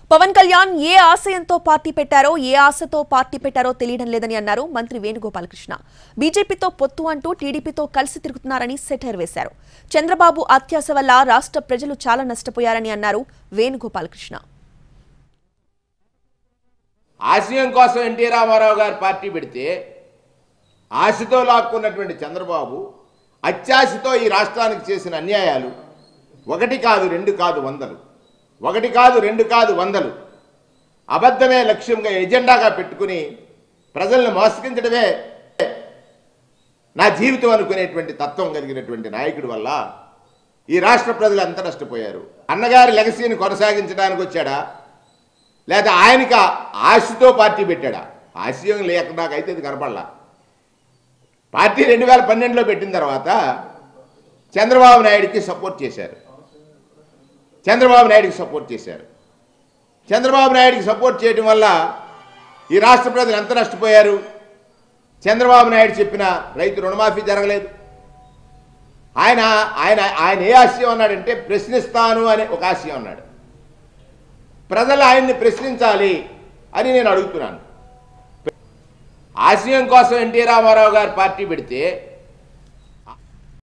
పవన్ కళ్యాణ్ ఏ ఆశయంతో పార్టీ పెట్టారో ఏ ఆశతో పార్టీ పెట్టారో తెలియడం లేదని అన్నారు మంత్రి వేణుగోపాలకృష్ణ బీజేపీతో పొత్తు అంటూ టీడీపీతో కలిసి తిరుగుతున్నారని సెటైర్ వేశారు చంద్రబాబు అత్యాశ వల్ల రాష్ట్ర ప్రజలు చాలా నష్టపోయారని అన్నారు వేణుగోపాలకృష్ణ ఆశయం కోసం ఎన్టీ రామారావు గారు పార్టీ పెడితే ఆశతో లాక్కున్నటువంటి చంద్రబాబు అత్యాశతో ఈ రాష్ట్రానికి చేసిన అన్యాయాలు ఒకటి కాదు రెండు కాదు వందలు ఒకటి కాదు రెండు కాదు వందలు అబద్ధమే లక్ష్యంగా ఎజెండాగా పెట్టుకుని ప్రజలను మోసగించడమే నా జీవితం అనుకునేటువంటి తత్వం కలిగినటువంటి నాయకుడి వల్ల ఈ రాష్ట్ర ప్రజలు ఎంత నష్టపోయారు అన్నగారి లెగసీని కొనసాగించడానికి వచ్చాడా లేదా ఆయనకి ఆశతో పార్టీ పెట్టాడా ఆశయం లేక నాకైతే ఇది కనపడలా పార్టీ రెండు వేల పన్నెండులో పెట్టిన తర్వాత చంద్రబాబు నాయుడికి సపోర్ట్ చేశారు చంద్రబాబు నాయుడికి సపోర్ట్ చేశారు చంద్రబాబు నాయుడికి సపోర్ట్ చేయడం వల్ల ఈ రాష్ట్ర ప్రజలు ఎంత నష్టపోయారు చంద్రబాబు నాయుడు చెప్పిన రైతు రుణమాఫీ జరగలేదు ఆయన ఆయన ఆయన ఏ ఆశయం అన్నాడంటే ప్రశ్నిస్తాను అనే ఒక ఆశయం అన్నాడు ప్రజలు ఆయన్ని ప్రశ్నించాలి అని నేను అడుగుతున్నాను ఆశయం కోసం ఎన్టీ రామారావు గారు పార్టీ పెడితే